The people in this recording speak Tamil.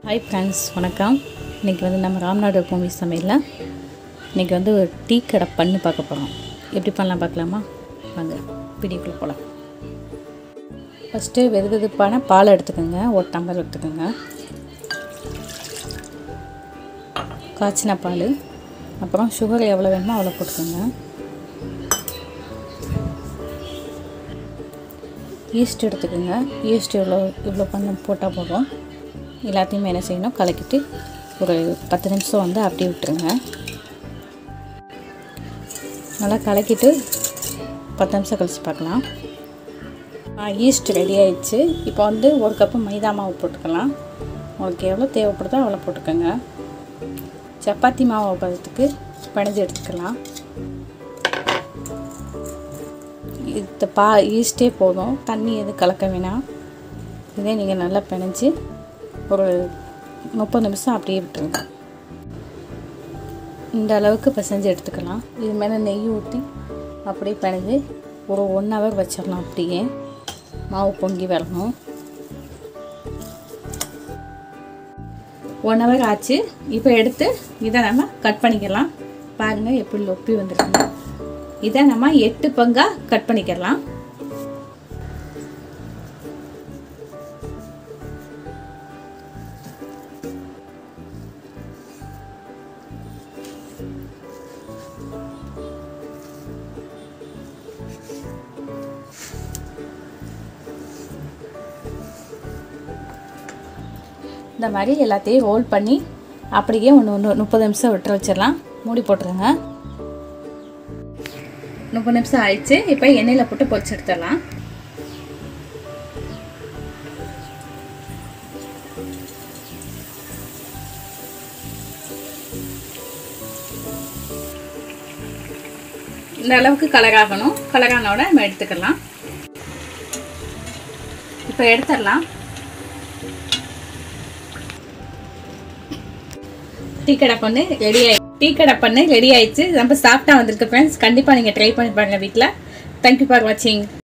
ஹாய் ஃப்ரெண்ட்ஸ் வணக்கம் இன்றைக்கி வந்து நம்ம ராம்நாடு பூமி சமையலில் இன்றைக்கி வந்து ஒரு டீ கடை பண்ணு பார்க்க போகிறோம் எப்படி பண்ணலாம் பார்க்கலாமா வாங்க வீடியோக்குள்ளே போகலாம் ஃபஸ்ட்டு வெது வெதுப்பான பால் எடுத்துக்கோங்க ஒரு டம்ளர் எடுத்துக்கோங்க காய்ச்சின பால் அப்புறம் சுகர் எவ்வளோ வேணுமோ அவ்வளோ போட்டுக்கோங்க ஈஸ்ட் எடுத்துக்கோங்க ஈஸ்ட் இவ்வளோ இவ்வளோ பண்ண போட்டால் போதும் எல்லாத்தையுமே என்ன செய்யணும் கலக்கிட்டு ஒரு பத்து நிமிஷம் வந்து அப்படியே விட்டுருங்க நல்லா கலக்கிட்டு பத்து நிமிஷம் கழித்து பார்க்கலாம் ஈஸ்ட் ரெடி ஆயிடுச்சு இப்போ வந்து ஒரு கப்பு மைதா மாவு போட்டுக்கலாம் உங்களுக்கு எவ்வளோ தேவைப்படுதோ அவ்வளோ போட்டுக்கோங்க சப்பாத்தி மாவு பதத்துக்கு பிணைஞ்சு எடுத்துக்கலாம் இது பா ஈஸ்டே போதும் தண்ணி எதுவும் கலக்க வேணாம் இதே நீங்கள் நல்லா பிணைஞ்சி ஒரு முப்பது நிமிஷம் அப்படியே விட்டுருங்க இந்த அளவுக்கு பிசைஞ்சு எடுத்துக்கலாம் இது மேலே நெய் ஊற்றி அப்படியே பிணைஞ்சு ஒரு ஒன் ஹவர் வச்சிடலாம் அப்படியே மாவு பொங்கி வரணும் ஒன் ஹவர் ஆச்சு இப்போ எடுத்து இதை நம்ம கட் பண்ணிக்கலாம் பாருங்கள் எப்படி ஒப்பி வந்துருக்குங்க இதை நம்ம எட்டு பங்காக கட் பண்ணிக்கலாம் இந்த மாதிரி எல்லாத்தையும் ரோல் பண்ணி அப்படியே ஒன்று ஒன்று முப்பது நிமிஷம் விட்டு வச்சிடலாம் மூடி போட்டுருங்க முப்பது நிமிஷம் ஆயிடுச்சு இப்போ எண்ணெயில் போட்டு பொரிச்சு எடுத்துடலாம் இந்த அளவுக்கு கலர் ஆகணும் கலர் ஆனோட நம்ம எடுத்துக்கலாம் இப்போ எடுத்துடலாம் டீ கடை பண்ணு ரெடி ஆயி டீ கடை பண்ணு ரெடி ஆயிடுச்சு ரொம்ப சாஃப்டாக வந்திருக்கு ஃப்ரெண்ட்ஸ் கண்டிப்பாக நீங்கள் ட்ரை பண்ணி பாருங்கள் வீட்டில் தேங்க்யூ ஃபார் வாட்சிங்